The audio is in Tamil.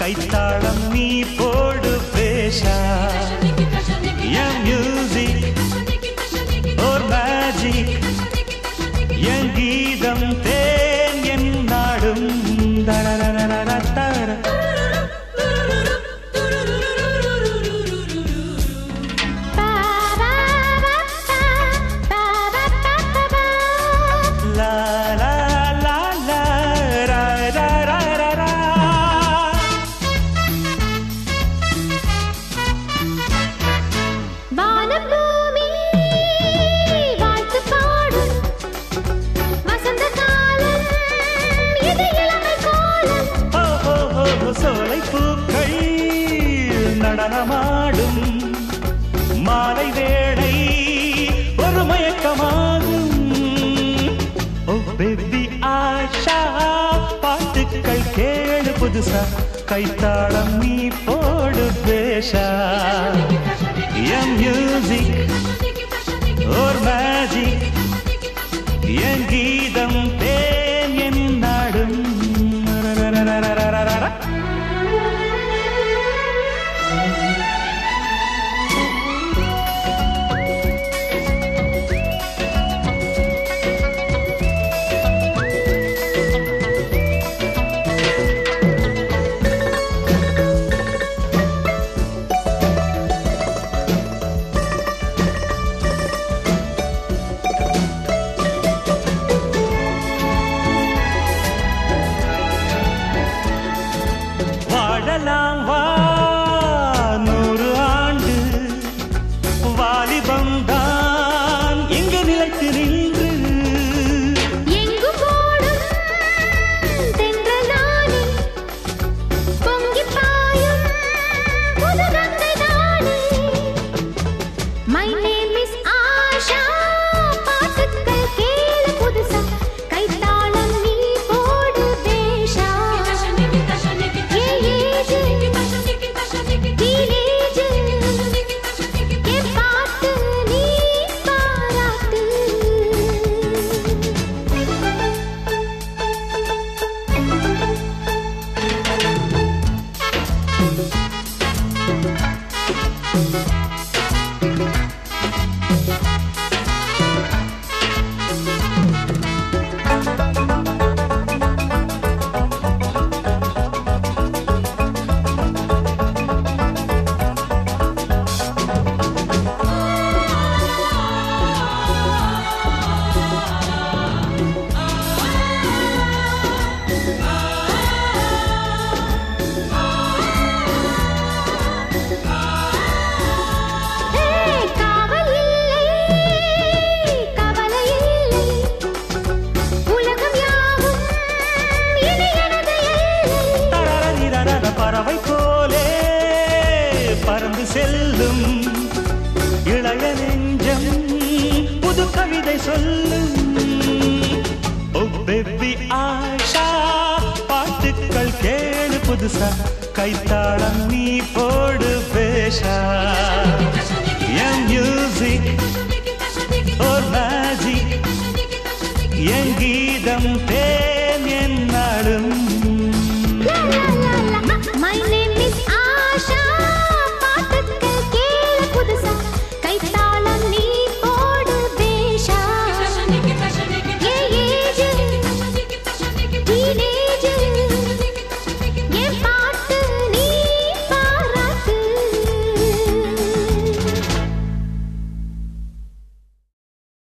கைத்தாளம் நீ போடு பேஷா என் மியூசிக் ஒரு மேஜிக் என் கீதம் தேன் என் நாடும் தரரரரரரர. லா லா லா லா ரா ரா ரா ரா ரா. வானம் பூமி வாழ்த்து பாடும் வசந்த காலம் இது இளமை காலம் ஓ, ஓ, ஓ, ஓ, சோலை பூக்கள் நடனமாடும் மாலை வேளை ஒரு மயக்கமாகும் ஓ பேபி ஆஷா பாட்டுக்கள் கேளு புதுசா கைத்தாளம் நீ போடு பேஷா என் மியூசிக் ஒரு மேஜிக் என் கீதம் தேன் என் நாடும் ரரரரரரரரர. வாழலாம் வா நூறு ஆண்டு வாலிபம் தான் இங்கு நிலைத்து நின்று எங்கும் ஓடும் தென்றல் நானே பொங்கிப் பாயும் புது கங்கை நானே My name is ஆஷா பாட்டுக்கள் கேளு புதுசா கைத்தாளம் நீ போடு பேஷா ஏ ஏஜு டீனேஜு என் பாட்டு நீ பாராட்டு ஏய் காவல் இல்லை கவலை இல்லை உலகம் யாவும் இனி எனது எல்லை தரரரிரரர பறவை போலே பறந்து செல்லும் இளைய நெஞ்சம் புது கவிதை சொல்லும் ஓ பேபி ஆஷா பாட்டுக்கள் கேளு புதுசா கைத்தாளம் நீ போடு பேஷா என் மியூசிக் ஒரு மேஜிக் என் கீதம் தே